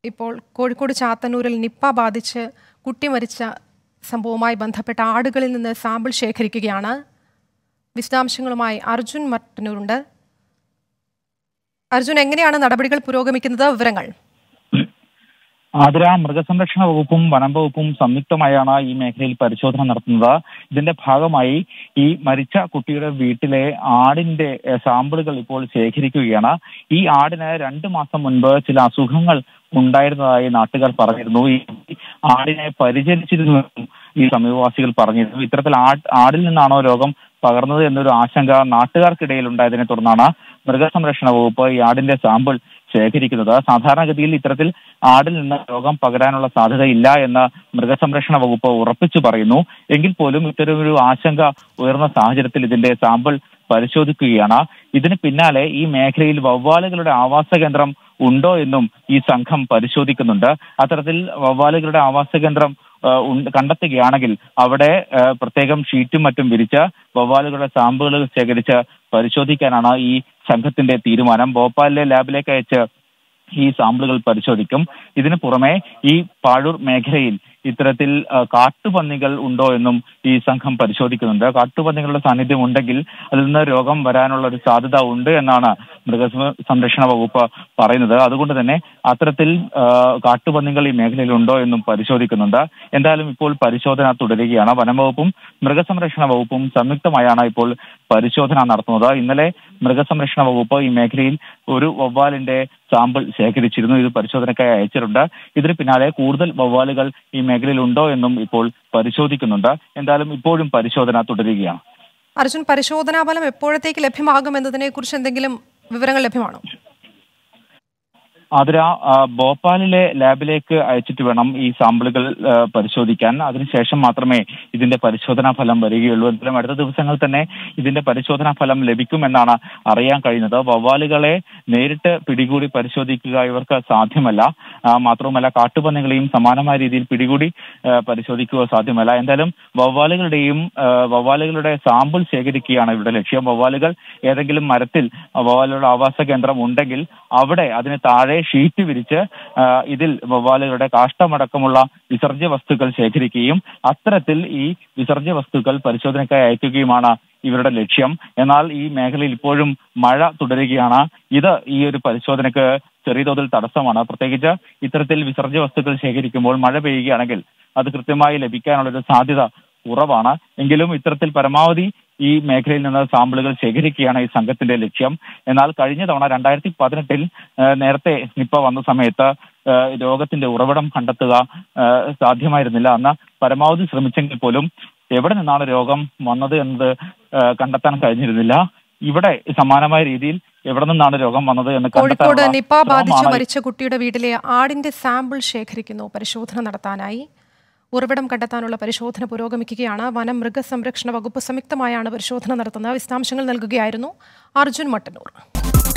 ഇപ്പോൾ കോഴിക്കോട് ചാത്തന്നൂരിൽ നിപ്പ ബാധിച്ച് കുട്ടി മരിച്ച സംഭവവുമായി ബന്ധപ്പെട്ട ആടുകളിൽ നിന്ന് സാമ്പിൾ ശേഖരിക്കുകയാണ് വിശദാംശങ്ങളുമായി അർജുൻ മട്ടന്നൂരുണ്ട് അർജുൻ എങ്ങനെയാണ് നടപടികൾ പുരോഗമിക്കുന്നത് വിവരങ്ങൾ ആതിര മൃഗസംരക്ഷണ വകുപ്പും വനം വകുപ്പും സംയുക്തമായാണ് ഈ മേഖലയിൽ പരിശോധന നടത്തുന്നത് ഇതിന്റെ ഭാഗമായി ഈ മരിച്ച കുട്ടിയുടെ വീട്ടിലെ ആടിന്റെ എഹ്, സാമ്പിളുകൾ ഇപ്പോൾ ശേഖരിക്കുകയാണ് ഈ ആടിന് രണ്ടു മാസം മുൻപ് ചില അസുഖങ്ങൾ ഉണ്ടായിരുന്നതായി നാട്ടുകാർ പറഞ്ഞിരുന്നു ഈ ആടിനെ പരിചരിച്ചിരുന്നുവെന്നും ഈ സമീപവാസികൾ പറഞ്ഞിരുന്നു ഇത്തരത്തിൽ ആട് ആടിൽ നിന്നാണോ രോഗം പകർന്നത് എന്നൊരു ആശങ്ക നാട്ടുകാർക്കിടയിൽ ഉണ്ടായതിനെ തുടർന്നാണ് മൃഗസംരക്ഷണ വകുപ്പ് ഈ ആടിന്റെ സാമ്പിൾ ശേഖരിക്കുന്നത് സാധാരണഗതിയിൽ ഇത്തരത്തിൽ ആടിൽ നിന്ന് രോഗം പകരാനുള്ള സാധ്യതയില്ല എന്ന് മൃഗസംരക്ഷണ വകുപ്പ് ഉറപ്പിച്ചു പറയുന്നു എങ്കിൽ പോലും ഇത്തരമൊരു ആശങ്ക ഉയർന്ന സാഹചര്യത്തിൽ ഇതിന്റെ സാമ്പിൾ പരിശോധിക്കുകയാണ് ഇതിന് പിന്നാലെ ഈ മേഖലയിൽ വവ്വാലുകളുടെ ആവാസ കേന്ദ്രം ഉണ്ടോ എന്നും ഈ സംഘം പരിശോധിക്കുന്നുണ്ട് അത്തരത്തിൽ വവ്വാലുകളുടെ ആവാസ കേന്ദ്രം ആ, ഉണ്ട്- കണ്ടെത്തുകയാണെങ്കിൽ അവിടെ ആ, പ്രത്യേകം ഷീറ്റും മറ്റും വിരിച്ച് വവ്വാലുകളുടെ സാമ്പിളുകൾ ശേഖരിച്ച് പരിശോധിക്കാനാണ് ഈ സംഘത്തിന്റെ തീരുമാനം ഭോപ്പാലിലെ ലാബിലേക്ക് അയച്ച് ഈ സാമ്പിളുകൾ പരിശോധിക്കും ഇതിനു പുറമെ ഈ പാഴൂർ മേഖലയിൽ ഇത്തരത്തിൽ ആ, കാട്ടുപന്നികൾ ഉണ്ടോ എന്നും ഈ സംഘം പരിശോധിക്കുന്നുണ്ട് കാട്ടുപന്നികളുടെ സാന്നിധ്യം ഉണ്ടെങ്കിൽ അതിൽ നിന്ന് രോഗം വരാനുള്ള ഒരു സാധ്യത ഉണ്ട് എന്നാണ് മൃഗ സംരക്ഷണ വകുപ്പ് പറയുന്നത് അതുകൊണ്ട് തന്നെ അത്തരത്തിൽ ആ, കാട്ടുപന്നികൾ ഈ മേഖലയിൽ ഉണ്ടോ എന്നും പരിശോധിക്കുന്നുണ്ട് എന്തായാലും ഇപ്പോൾ പരിശോധന തുടരുകയാണ് വനംവകുപ്പും മൃഗസംരക്ഷണ വകുപ്പും സംയുക്തമായാണ് ഇപ്പോൾ പരിശോധന നടത്തുന്നത് ഇന്നലെ മൃഗസംരക്ഷണ വകുപ്പ് ഈ മേഖലയിൽ ഒരു വവ്വാലിന്റെ സാമ്പിൾ ശേഖരിച്ചിരുന്നു ഇത് പരിശോധനയ്ക്കായി അയച്ചിട്ടുണ്ട് ഇതിന് പിന്നാലെ കൂടുതൽ വവ്വാലുകൾ ഈ മേഖലയിൽ ഉണ്ടോ എന്നും ഇപ്പോൾ പരിശോധിക്കുന്നുണ്ട് എന്തായാലും ഇപ്പോഴും പരിശോധന തുടരുകയാണ് അർജുൻ പരിശോധനാ ഫലം എപ്പോഴത്തേക്ക് ലഭ്യമാകും എന്നതിനെ കുറിച്ച് എന്തെങ്കിലും വിവരങ്ങൾ ലഭ്യമാണോ അതിര ആ, ഭോപ്പാലിലെ ലാബിലേക്ക് അയച്ചിട്ട് വേണം ഈ സാമ്പിളുകൾ ആ, പരിശോധിക്കാൻ അതിനുശേഷം മാത്രമേ ഇതിന്റെ പരിശോധനാ ഫലം വരികയുള്ളൂ എന്തായാലും അടുത്ത ദിവസങ്ങൾ തന്നെ ഇതിന്റെ പരിശോധനാ ഫലം ലഭിക്കുമെന്നാണ് അറിയാൻ കഴിയുന്നത് വവ്വാലുകളെ നേരിട്ട് പിടികൂടി പരിശോധിക്കുക ഇവർക്ക് സാധ്യമല്ല ആ, മാത്രവുമല്ല കാട്ടുപന്നികളെയും സമാനമായ രീതിയിൽ പിടികൂടി ആ, പരിശോധിക്കുക സാധ്യമല്ല എന്തായാലും വവ്വാലുകളുടെയും ആ, വവ്വാലുകളുടെ സാമ്പിൾ ശേഖരിക്കുകയാണ് ഇവിടെ ലക്ഷ്യം വവ്വാലുകൾ ഏതെങ്കിലും മരത്തിൽ വവ്വാലുകളുടെ ആവാസ കേന്ദ്രം ഉണ്ടെങ്കിൽ അവിടെ അതിന് താഴെ ഷീറ്റ് വിരിച്ച് ആ, ഇതിൽ വവ്വാലുകളുടെ കാഷ്ടമടക്കമുള്ള വിസർജ്യ വസ്തുക്കൾ ശേഖരിക്കുകയും അത്തരത്തിൽ ഈ വിസർജ്യ വസ്തുക്കൾ പരിശോധനയ്ക്കായി അയക്കുകയുമാണ് ഇവരുടെ ലക്ഷ്യം എന്നാൽ ഈ മേഖലയിൽ ഇപ്പോഴും മഴ തുടരുകയാണ് ഇത് ഈ ഒരു പരിശോധനയ്ക്ക് ചെറിയ തോതിൽ തടസ്സമാണ് പ്രത്യേകിച്ച് ഇത്തരത്തിൽ വിസർജ്യ വസ്തുക്കൾ ശേഖരിക്കുമ്പോൾ മഴ പെയ്യുകയാണെങ്കിൽ അത് കൃത്യമായി ലഭിക്കാനുള്ള ഒരു സാധ്യത കുറവാണ് എങ്കിലും ഇത്തരത്തിൽ പരമാവധി ഈ മേഖലയിൽ നിന്ന് സാമ്പിളുകൾ ശേഖരിക്കുകയാണ് ഈ സംഘത്തിന്റെ ലക്ഷ്യം എന്നാൽ കഴിഞ്ഞ തവണ രണ്ടായിരത്തി പതിനെട്ടിൽ നേരത്തെ നിപ്പ വന്ന സമയത്ത് ആ, രോഗത്തിന്റെ ഉറവിടം കണ്ടെത്തുക ആ, സാധ്യമായിരുന്നില്ല അന്ന് പരമാവധി ശ്രമിച്ചെങ്കിൽ പോലും എവിടെ നിന്നാണ് രോഗം വന്നത് എന്നത് ആ, കണ്ടെത്താൻ കഴിഞ്ഞിരുന്നില്ല ഇവിടെ സമാനമായ രീതിയിൽ എവിടെ നിന്നാണ് രോഗം വന്നത് എന്ന് കോഴിക്കോട് കണ്ടെത്താനുള്ള നിപ്പ ബാധിച്ച് ശ്രമമാണ് മരിച്ച കുട്ടിയുടെ വീട്ടിലെ ആടിന്റെ സാമ്പിൾ ശേഖരിക്കുന്നു പരിശോധന നടത്താനായി ഉറവിടം കണ്ടെത്താനുള്ള പരിശോധന പുരോഗമിക്കുകയാണ് വനം മൃഗസംരക്ഷണ വകുപ്പ് സംയുക്തമായാണ് പരിശോധന നടത്തുന്നത് വിശദാംശങ്ങൾ നൽകുകയായിരുന്നു അർജുൻ മട്ടന്നൂർ